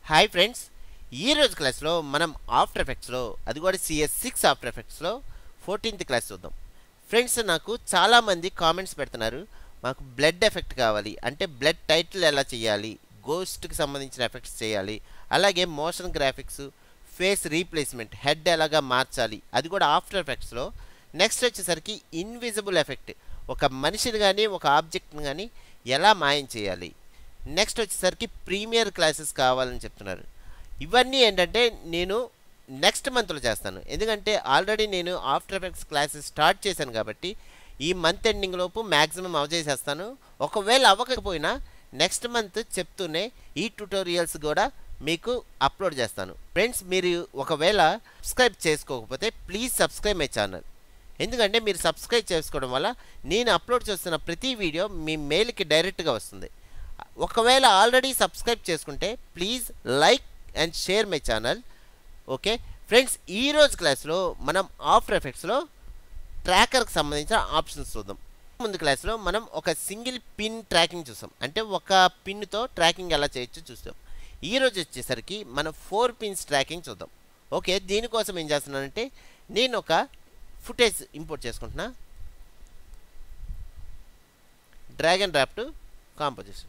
hi friends ఈ రోజు క్లాస్లో మనం ఆఫ్టర్ ఎఫెక్ట్స్లో అది కూడా సిఎస్ సిక్స్ ఆఫ్టర్ ఎఫెక్ట్స్లో ఫోర్టీన్త్ క్లాస్ చూద్దాం ఫ్రెండ్స్ నాకు చాలామంది కామెంట్స్ పెడుతున్నారు మాకు బ్లడ్ ఎఫెక్ట్ కావాలి అంటే బ్లడ్ టైటిల్ ఎలా చేయాలి గోస్ట్కి సంబంధించిన ఎఫెక్ట్స్ చేయాలి అలాగే motion graphics face replacement head ఎలాగా మార్చాలి అది కూడా ఆఫ్టర్ ఎఫెక్ట్స్లో నెక్స్ట్ వచ్చేసరికి ఇన్విజిబుల్ ఎఫెక్ట్ ఒక మనిషిని కానీ ఒక ఆబ్జెక్ట్ని కానీ ఎలా మాయం చేయాలి నెక్స్ట్ వచ్చేసరికి ప్రీమియర్ క్లాసెస్ కావాలని చెప్తున్నారు ఇవన్నీ ఏంటంటే నేను నెక్స్ట్ మంత్లో చేస్తాను ఎందుకంటే ఆల్రెడీ నేను ఆఫ్టర్ ఎఫెక్ట్స్ క్లాసెస్ స్టార్ట్ చేశాను కాబట్టి ఈ మంత్ ఎండింగ్ లోపు మ్యాక్సిమం అవజేసేస్తాను ఒకవేళ అవ్వకపోయినా నెక్స్ట్ మంత్ చెప్తూనే ఈ ట్యూటోరియల్స్ కూడా మీకు అప్లోడ్ చేస్తాను ఫ్రెండ్స్ మీరు ఒకవేళ సబ్స్క్రైబ్ చేసుకోకపోతే ప్లీజ్ సబ్స్క్రైబ్ మై ఛానల్ ఎందుకంటే మీరు సబ్స్క్రైబ్ చేసుకోవడం వల్ల నేను అప్లోడ్ చేస్తున్న ప్రతి వీడియో మీ మెయిల్కి డైరెక్ట్గా వస్తుంది ఒకవేళ ఆల్రెడీ సబ్స్క్రైబ్ చేసుకుంటే please like and share my channel okay friends ఈరోజు క్లాస్లో మనం ఆఫ్టర్ ఎఫెక్ట్స్లో ట్రాకర్కి సంబంధించిన ఆప్షన్స్ చూద్దాం ముందు క్లాస్లో మనం ఒక సింగిల్ పిన్ ట్రాకింగ్ చూసాం అంటే ఒక పిన్తో ట్రాకింగ్ ఎలా చేయొచ్చో చూస్తాం ఈరోజు వచ్చేసరికి మనం ఫోర్ పిన్స్ ట్రాకింగ్ చూద్దాం ఓకే దీనికోసం ఏం చేస్తున్నానంటే నేను ఒక ఫుటేజ్ ఇంపోర్ట్ చేసుకుంటున్నా డ్రాగన్ డ్రాఫ్ట్ కాంపోజిషన్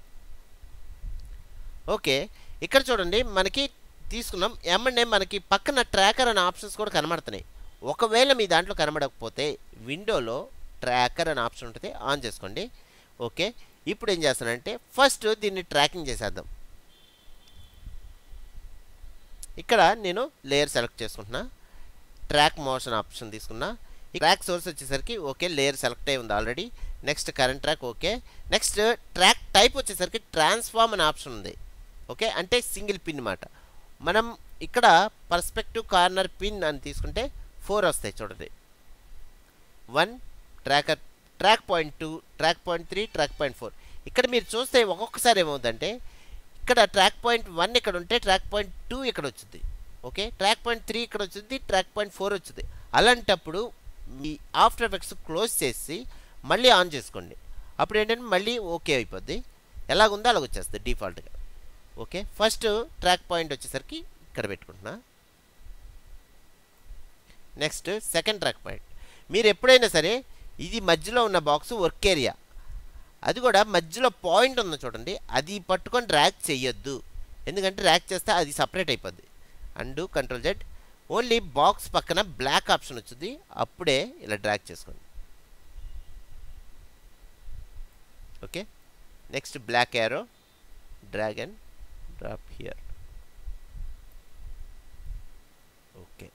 ఓకే ఇక్కడ చూడండి మనకి తీసుకున్నాం ఏమంటే మనకి పక్కన ట్రాకర్ అనే ఆప్షన్స్ కూడా కనబడుతున్నాయి ఒకవేళ మీ దాంట్లో కనబడకపోతే విండోలో ట్రాకర్ అనే ఆప్షన్ ఉంటుంది ఆన్ చేసుకోండి ఓకే ఇప్పుడు ఏం చేస్తానంటే ఫస్ట్ దీన్ని ట్రాకింగ్ చేసేద్దాం ఇక్కడ నేను లేయర్ సెలెక్ట్ చేసుకుంటున్నా ట్రాక్ మోషన్ ఆప్షన్ తీసుకున్నా ఈ ట్రాక్ సోర్స్ వచ్చేసరికి ఓకే లేయర్ సెలెక్ట్ అయి ఉంది already next current track okay next track type వచ్చేసరికి ట్రాన్స్ఫార్మ్ అనే ఆప్షన్ ఉంది ఓకే అంటే సింగిల్ పిన్ మాట మనం ఇక్కడ పర్స్పెక్టివ్ కార్నర్ పిన్ అని తీసుకుంటే ఫోర్ వస్తాయి చూడండి one tracker track point two track point three track point four ఇక్కడ మీరు చూస్తే ఒక్కొక్కసారి ఏమవుతుందంటే ఇక్కడ ట్రాక్ పాయింట్ వన్ ఇక్కడ ఉంటే ట్రాక్ పాయింట్ టూ ఇక్కడ వచ్చింది ఓకే ట్రాక్ పాయింట్ త్రీ ఇక్కడ వచ్చింది ట్రాక్ పాయింట్ ఫోర్ వచ్చింది అలాంటప్పుడు మీ ఆఫ్టర్ ఎఫెక్ట్స్ క్లోజ్ చేసి మళ్ళీ ఆన్ చేసుకోండి అప్పుడు ఏంటంటే మళ్ళీ ఓకే అయిపోద్ది ఎలాగుందో అలాగ వచ్చేస్తుంది డిఫాల్ట్గా ఓకే ఫస్ట్ ట్రాక్ పాయింట్ వచ్చేసరికి ఇక్కడ పెట్టుకుంటున్నా నెక్స్ట్ సెకండ్ ట్రాక్ పాయింట్ మీరు ఎప్పుడైనా సరే ఇది మధ్యలో ఉన్న బాక్స్ వర్క్ ఏరియా అది కూడా మధ్యలో పాయింట్ ఉంది చూడండి అది పట్టుకొని ర్యాక్ చేయొద్దు ఎందుకంటే ర్యాక్ చేస్తే అది సపరేట్ అయిపోద్ది and control Z only box పక్కన బ్లాక్ ఆప్షన్ వచ్చింది అప్పుడే ఇలా డ్రాక్ చేసుకోండి okay next black arrow drag and drop here okay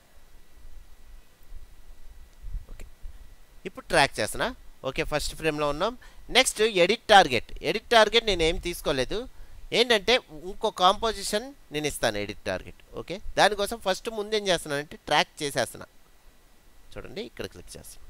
okay ఇప్పుడు ట్రాక్ చేస్తున్నా ఓకే ఫస్ట్ ఫ్రేమ్లో ఉన్నాం next edit target edit target నేను ఏం తీసుకోలేదు ఏంటంటే ఇంకో కాంపోజిషన్ నేను ఇస్తాను ఎడిట్ టార్గెట్ ఓకే దానికోసం ఫస్ట్ ముందు ఏం చేస్తున్నానంటే ట్రాక్ చేసేస్తున్నా చూడండి ఇక్కడ క్లిక్ చేస్తాను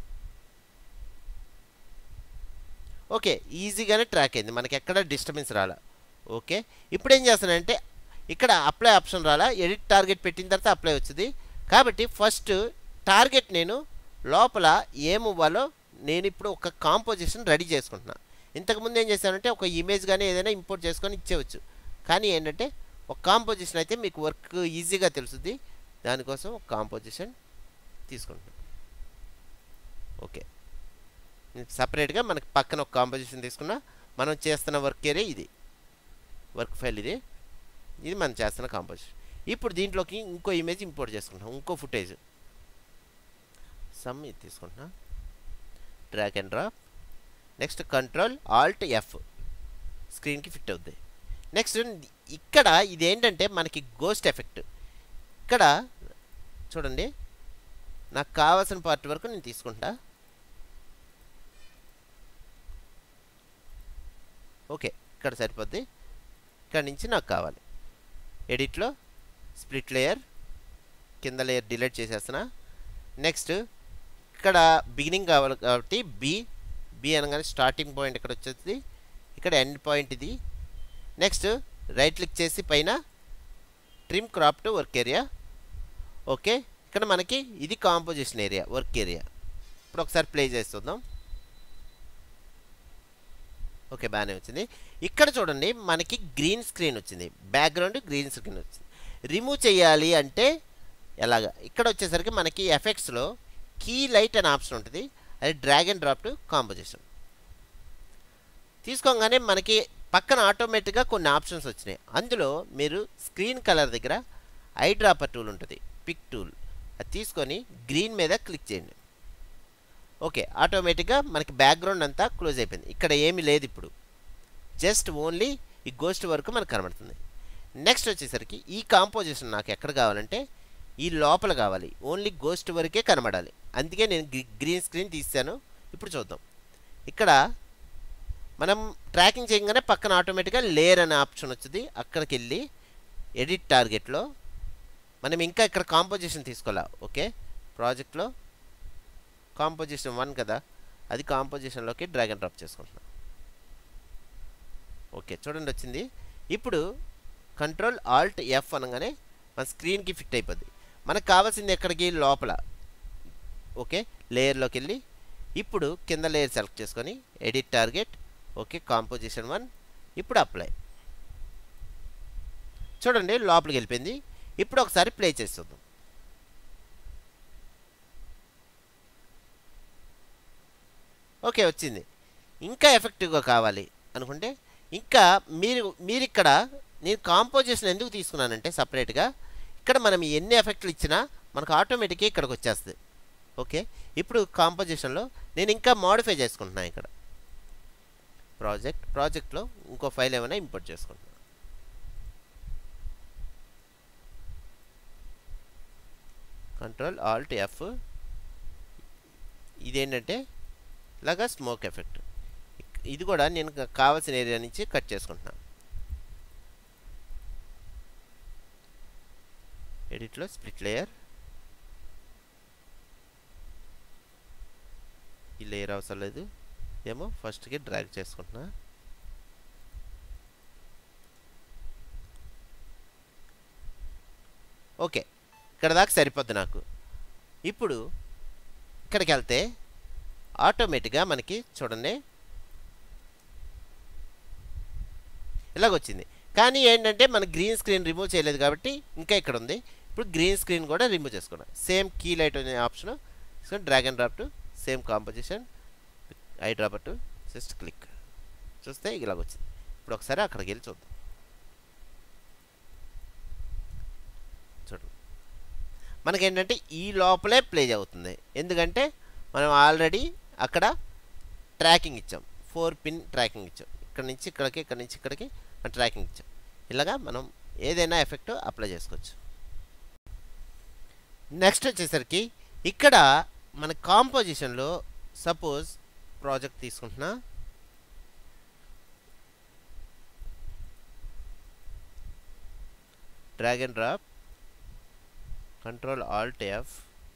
ఓకే ఈజీగానే ట్రాక్ అయింది మనకి ఎక్కడ డిస్టర్బెన్స్ రాలా ఓకే ఇప్పుడు ఏం చేస్తానంటే ఇక్కడ అప్లై ఆప్షన్ రాలా ఎడిట్ టార్గెట్ పెట్టిన తర్వాత అప్లై వచ్చింది కాబట్టి ఫస్ట్ టార్గెట్ నేను లోపల ఏమివ్వాలో నేను ఇప్పుడు ఒక కాంపోజిషన్ రెడీ చేసుకుంటున్నా ఇంతకుముందు ఏం చేశానంటే ఒక ఇమేజ్ కానీ ఏదైనా ఇంపోర్ట్ చేసుకొని ఇచ్చేవచ్చు కానీ ఏంటంటే ఒక కాంపోజిషన్ అయితే మీకు వర్క్ ఈజీగా తెలుస్తుంది దానికోసం ఒక కాంపోజిషన్ తీసుకుంటున్నాను ఓకే సపరేట్గా మనకి పక్కన ఒక కాంపోజిషన్ తీసుకున్నా మనం చేస్తున్న వర్క్ ఏరియా ఇది వర్క్ ఫైల్ ఇది ఇది మనం చేస్తున్న కాంపోజిషన్ ఇప్పుడు దీంట్లోకి ఇంకో ఇమేజ్ ఇంపోర్ట్ చేసుకుంటాం ఇంకో ఫుటేజ్ సమ్ ఇది తీసుకుంటున్నా drag and drop next control alt F స్క్రీన్కి ఫిట్ అవుద్ది నెక్స్ట్ ఇక్కడ ఇది ఏంటంటే మనకి గోస్ట్ ఎఫెక్ట్ ఇక్కడ చూడండి నాకు కావాల్సిన పార్ట్ వరకు నేను తీసుకుంటా ఓకే ఇక్కడ సరిపోద్ది ఇక్కడ నుంచి నాకు కావాలి ఎడిట్లో స్ప్లిట్ లేయర్ కింద లేయర్ డిలీట్ చేసేస్తున్నా నెక్స్ట్ ఇక్కడ బిగినింగ్ కావాలి కాబట్టి బి బి అనగానే స్టార్టింగ్ పాయింట్ ఇక్కడ వచ్చేది ఇక్కడ ఎండ్ పాయింట్ ఇది నెక్స్ట్ రైట్ క్లిక్ చేసి పైన trim crop to work area okay ఇక్కడ మనకి ఇది కాంపోజిషన్ ఏరియా వర్క్ ఏరియా ఇప్పుడు ఒకసారి ప్లే చేస్తుందాం ఓకే బాగానే వచ్చింది ఇక్కడ చూడండి మనకి గ్రీన్ స్క్రీన్ వచ్చింది బ్యాక్గ్రౌండ్ గ్రీన్ స్క్రీన్ వచ్చింది రిమూవ్ చేయాలి అంటే ఎలాగా ఇక్కడ వచ్చేసరికి మనకి ఎఫెక్ట్స్లో కీ లైట్ అనే ఆప్షన్ ఉంటుంది అది drag and drop to composition తీసుకోగానే మనకి పక్కన ఆటోమేటిక్గా కొన్ని ఆప్షన్స్ వచ్చినాయి అందులో మీరు స్క్రీన్ కలర్ దగ్గర ఐ డ్రాపర్ టూల్ ఉంటుంది పిక్ టూల్ అది తీసుకొని గ్రీన్ మీద క్లిక్ చేయండి ఓకే ఆటోమేటిక్గా మనకి బ్యాక్గ్రౌండ్ అంతా క్లోజ్ అయిపోయింది ఇక్కడ ఏమీ లేదు ఇప్పుడు జస్ట్ ఓన్లీ ఈ గోస్ట్ వరకు మనకు కనబడుతుంది నెక్స్ట్ వచ్చేసరికి ఈ కాంపోజిషన్ నాకు ఎక్కడ కావాలంటే ఈ లోపల కావాలి ఓన్లీ గోస్ట్ వరకే కనబడాలి అందుకే నేను గ్రీన్ స్క్రీన్ తీసాను ఇప్పుడు చూద్దాం ఇక్కడ మనం ట్రాకింగ్ చేయగానే పక్కన ఆటోమేటిక్గా లేయర్ అనే ఆప్షన్ వచ్చింది అక్కడికి వెళ్ళి ఎడిట్ టార్గెట్లో మనం ఇంకా ఇక్కడ కాంపోజిషన్ తీసుకోవాలా ఓకే ప్రాజెక్ట్లో కాంపోజిషన్ వన్ కదా అది కాంపోజిషన్లోకి డ్రాగ్ అండ్ డ్రాప్ చేసుకుంటున్నాం ఓకే చూడండి వచ్చింది ఇప్పుడు కంట్రోల్ ఆల్ట్ ఎఫ్ అనగానే మన స్క్రీన్కి ఫిట్ అయిపోద్ది మనకు కావాల్సింది ఎక్కడికి లోపల ఓకే లేయర్లోకి వెళ్ళి ఇప్పుడు కింద లేయర్ సెలెక్ట్ చేసుకొని edit target okay composition one ఇప్పుడు అప్లై చూడండి లోపలికి వెళ్ళిపోయింది ఇప్పుడు ఒకసారి ప్లే చేసి చూద్దాం ఓకే వచ్చింది ఇంకా ఎఫెక్టివ్గా కావాలి అనుకుంటే ఇంకా మీరు మీరు ఇక్కడ నేను కాంపోజిషన్ ఎందుకు తీసుకున్నానంటే సపరేట్గా ఇక్కడ మనం ఎన్ని ఎఫెక్ట్లు ఇచ్చినా మనకు ఆటోమేటిక్గా ఇక్కడికి వచ్చేస్తుంది ఓకే ఇప్పుడు కాంపోజిషన్లో నేను ఇంకా మోడిఫై చేసుకుంటున్నాను ఇక్కడ ప్రాజెక్ట్ ప్రాజెక్ట్లో ఇంకో ఫైల్ ఏమైనా ఇంపోర్ట్ చేసుకుంటున్నాను కంట్రోల్ ఆల్ట్ ఎఫ్ ఇదేంటంటే ఇలాగా స్మోక్ ఎఫెక్ట్ ఇది కూడా నేను కావాల్సిన ఏరియా నుంచి కట్ చేసుకుంటున్నాను ఎడిట్లో స్ప్లిట్ లేయర్ ఈ లేయర్ అవసరం లేదు ఏమో ఫస్ట్కి డ్రాగ్ చేసుకుంటున్నా ఓకే ఇక్కడ దాకా సరిపోద్ది నాకు ఇప్పుడు ఇక్కడికి వెళ్తే ఆటోమేటిక్గా మనకి చూడండి ఇలాగొచ్చింది కానీ ఏంటంటే మన గ్రీన్ స్క్రీన్ రిమూవ్ చేయలేదు కాబట్టి ఇంకా ఇక్కడ ఉంది ఇప్పుడు గ్రీన్ స్క్రీన్ కూడా రిమూవ్ చేసుకున్నాం సేమ్ కీ లైట్ అనే option drag and drop to same composition eye drop to just click చూస్తే ఇలాగ వచ్చింది ఇప్పుడు ఒకసారి అక్కడికి వెళ్ళి చూద్దాం చూడండి మనకేంటంటే ఈ లోపలే ప్లే అవుతుంది ఎందుకంటే మనం ఆల్రెడీ అక్కడ ట్రాకింగ్ ఇచ్చాం ఫోర్ పిన్ ట్రాకింగ్ ఇచ్చాం ఇక్కడ నుంచి ఇక్కడికి ఇక్కడ నుంచి ఇక్కడికి మనం ట్రాకింగ్ ఇచ్చాం ఇలాగా మనం ఏదైనా ఎఫెక్ట్ అప్లై చేసుకోవచ్చు నెక్స్ట్ వచ్చేసరికి ఇక్కడ మన కాంపోజిషన్లో సపోజ్ ప్రాజెక్ట్ తీసుకుంటున్నా drag and drop control alt F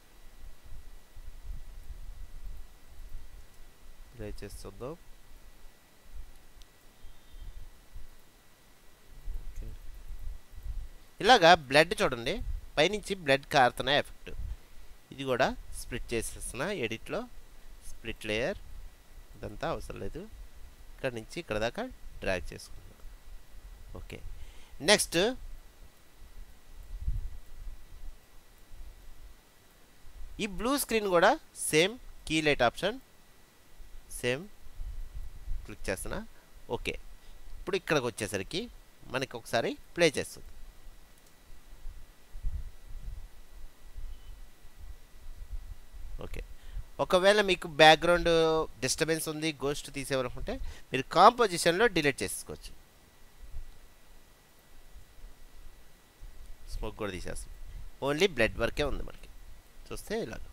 play చేసి చూద్దాం ఇలాగా బ్లడ్ చూడండి పైనుంచి బ్లడ్ కారుతున్న ఎఫెక్ట్ ఇది కూడా స్ప్లిట్ చేసేస్తున్నా ఎడిట్లో స్ప్లిట్ లేయర్ ఇదంతా అవసరం లేదు ఇక్కడ నుంచి ఇక్కడ దాకా డ్రాగ్ చేసుకుంటున్నా ఓకే నెక్స్ట్ ఈ బ్లూ స్క్రీన్ కూడా same key light option same click చేస్తున్నా ఓకే ఇప్పుడు ఇక్కడికి వచ్చేసరికి మనకి ఒకసారి ప్లే చేస్తుంది ఓకే ఒకవేళ మీకు బ్యాక్గ్రౌండ్ డిస్టర్బెన్స్ ఉంది గోస్ట్ తీసేవాలనుకుంటే మీరు కాంపోజిషన్లో డిలీట్ చేసుకోవచ్చు స్మోక్ కూడా తీసేస్తుంది ఓన్లీ బ్లడ్ వర్కే ఉంది మనకి చూస్తే ఇలాగ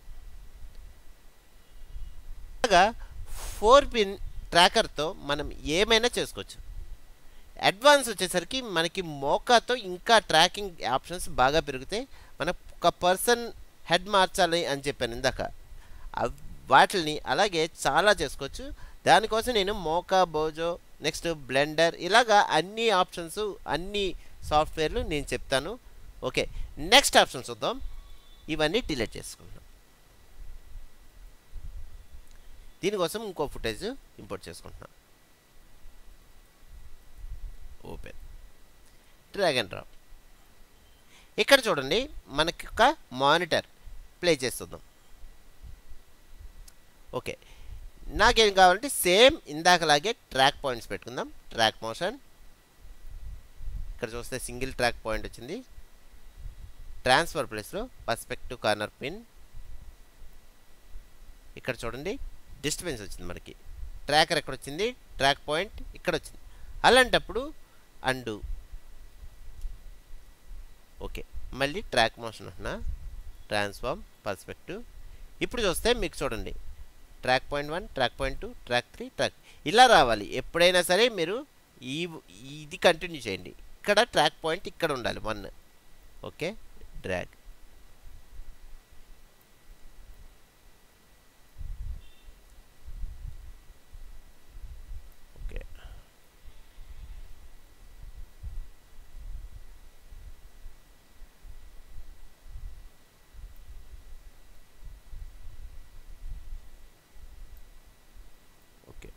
ఇలాగా ఫోర్ పిన్ ట్రాకర్తో మనం ఏమైనా చేసుకోవచ్చు అడ్వాన్స్ వచ్చేసరికి మనకి మోకాతో ఇంకా ట్రాకింగ్ ఆప్షన్స్ బాగా పెరుగుతాయి మన ఒక పర్సన్ హెడ్ మార్చాలి అని చెప్పాను ఇందాక వాటిని అలాగే చాలా చేసుకోవచ్చు దానికోసం నేను మోకా బోజో నెక్స్ట్ బ్లెండర్ ఇలాగా అన్ని ఆప్షన్స్ అన్ని సాఫ్ట్వేర్లు నేను చెప్తాను ఓకే నెక్స్ట్ ఆప్షన్ చూద్దాం ఇవన్నీ డిలీట్ చేసుకుందాం దీనికోసం ఇంకో ఫుటేజ్ ఇంపోర్ట్ చేసుకుంటున్నాను ఓపెన్ డ్రాగ్ అండ్ డ్రాప్ ఇక్కడ చూడండి మనకి ఒక మానిటర్ ప్లే చేస్తుందాం ఓకే నాకేం కావాలంటే సేమ్ ఇందాకలాగే ట్రాక్ పాయింట్స్ పెట్టుకుందాం ట్రాక్ మోషన్ ఇక్కడ చూస్తే సింగిల్ ట్రాక్ పాయింట్ వచ్చింది ట్రాన్స్ఫర్ ప్లేస్లో పర్స్పెక్టివ్ కార్నర్ పిన్ ఇక్కడ చూడండి డిస్టర్బెన్స్ వచ్చింది మనకి ట్రాకర్ ఎక్కడ వచ్చింది ట్రాక్ పాయింట్ ఇక్కడ వచ్చింది అలాంటప్పుడు అండు ఓకే మళ్ళీ ట్రాక్ మోషన్ అంటున్నా ట్రాన్స్ఫార్మ్ పర్స్పెక్టివ్ ఇప్పుడు చూస్తే మీకు చూడండి track point one track point two track three track ఇలా రావాలి ఎప్పుడైనా సరే మీరు ఈ ఇది కంటిన్యూ చేయండి ఇక్కడ ట్రాక్ పాయింట్ ఇక్కడ ఉండాలి one okay drag okay okay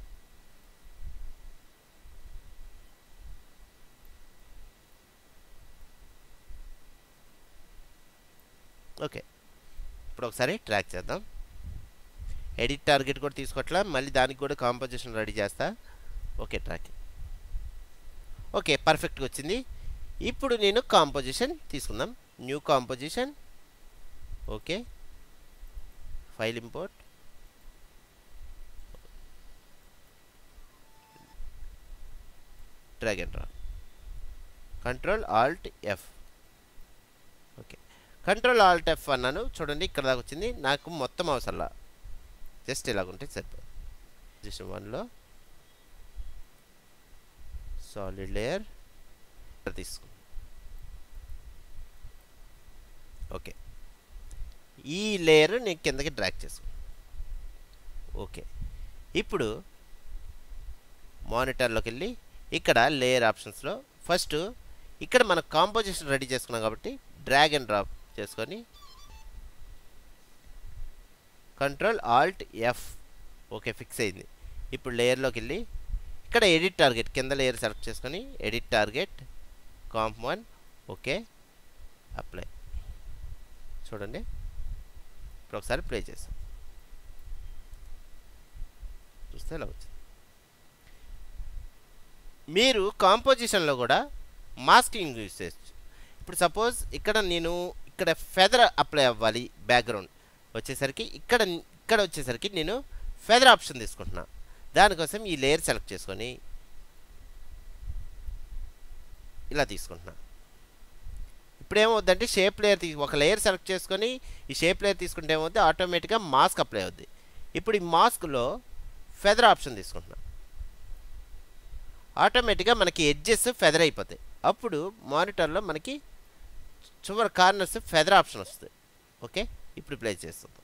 okay ఇప్పుడు ఒకసారి ట్రాక్ చేద్దాం ఎడిట్ టార్గెట్ కూడా తీసుకోవట్లా మళ్ళీ దానికి కూడా కాంపోజిషన్ రెడీ చేస్తా ఓకే ట్రాక్ ఓకే పర్ఫెక్ట్గా వచ్చింది ఇప్పుడు నేను కాంపోజిషన్ తీసుకుందాం new composition okay file import drag and drop control alt F okay control alt F అన్నాను చూడండి ఇక్కడ దాకా వచ్చింది నాకు మొత్తం అవసరంలా జస్ట్ ఇలాగుంటే సరిపోదు పొజిషన్ వన్లో సాలిడ్ లేయర్ తీసుకు ఓకే ఈ లేయర్ నేను కిందకి డ్రాక్ చేసుకో ఓకే ఇప్పుడు మానిటర్లోకి వెళ్ళి ఇక్కడ లేయర్ ఆప్షన్స్లో ఫస్ట్ ఇక్కడ మన కాంపోజిషన్ రెడీ చేసుకున్నాం కాబట్టి డ్రాగ్ అండ్ డ్రాప్ చేసుకొని control alt F okay fix అయింది ఇప్పుడు లేయర్లోకి వెళ్ళి ఇక్కడ ఎడిట్ టార్గెట్ కింద లేయర్ సెలెక్ట్ చేసుకొని edit target comp one okay apply చూడండి ఇప్పుడు ఒకసారి ప్లే చేస్తాం చూస్తే ఇలా వచ్చింది మీరు కాంపోజిషన్లో కూడా మాస్కింగ్ యూజ్ చేయొచ్చు ఇప్పుడు సపోజ్ ఇక్కడ నేను ఇక్కడ ఫెదర్ అప్లై అవ్వాలి బ్యాక్గ్రౌండ్ వచ్చేసరికి ఇక్కడ ఇక్కడ వచ్చేసరికి నేను ఫెదర్ ఆప్షన్ తీసుకుంటున్నా దానికోసం ఈ లేయర్ సెలెక్ట్ చేసుకొని ఇలా తీసుకుంటున్నా ఇప్పుడు ఏమవుద్దంటే షేప్ లేయర్ తీ ఒక లేయర్ సెలెక్ట్ చేసుకొని ఈ షేప్ లేయర్ తీసుకుంటే ఏమవుద్ది ఆటోమేటిక్గా మాస్క్ అప్లై అవుద్ది ఇప్పుడు ఈ మాస్క్లో ఫెదర్ ఆప్షన్ తీసుకుంటున్నా ఆటోమేటిక్గా మనకి ఎడ్జెస్ ఫెదర్ అయిపోతాయి అప్పుడు మానిటర్లో మనకి చివరి కార్నర్స్ ఫెదర్ ఆప్షన్ వస్తుంది ఓకే ఇప్పుడు ప్లే చేస్తుంది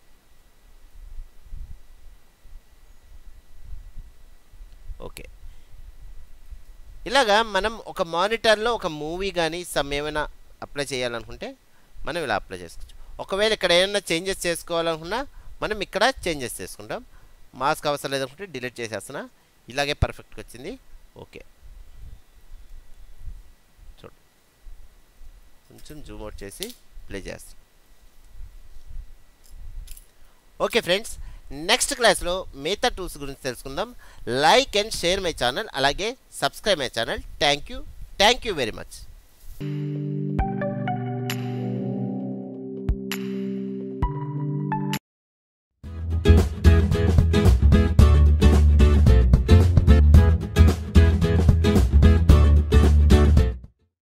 ఓకే ఇలాగా మనం ఒక మానిటర్లో ఒక మూవీ కానీ సమ్ ఏమైనా అప్లై చేయాలనుకుంటే మనం ఇలా అప్లై చేసుకోవచ్చు ఒకవేళ ఇక్కడ ఏమైనా చేంజెస్ చేసుకోవాలనుకున్నా మనం ఇక్కడ చేంజెస్ చేసుకుంటాం మాస్క్ అవసరం లేదనుకుంటే డిలీట్ చేసేస్తున్నా ఇలాగే పర్ఫెక్ట్గా వచ్చింది ఓకే చూడు కొంచెం జూమ్ అవుట్ చేసి ప్లే చేస్తాం ఓకే ఫ్రెండ్స్ నెక్స్ట్ క్లాస్లో మిగతా టూల్స్ గురించి తెలుసుకుందాం like and share my channel అలాగే subscribe my channel thank you thank you very much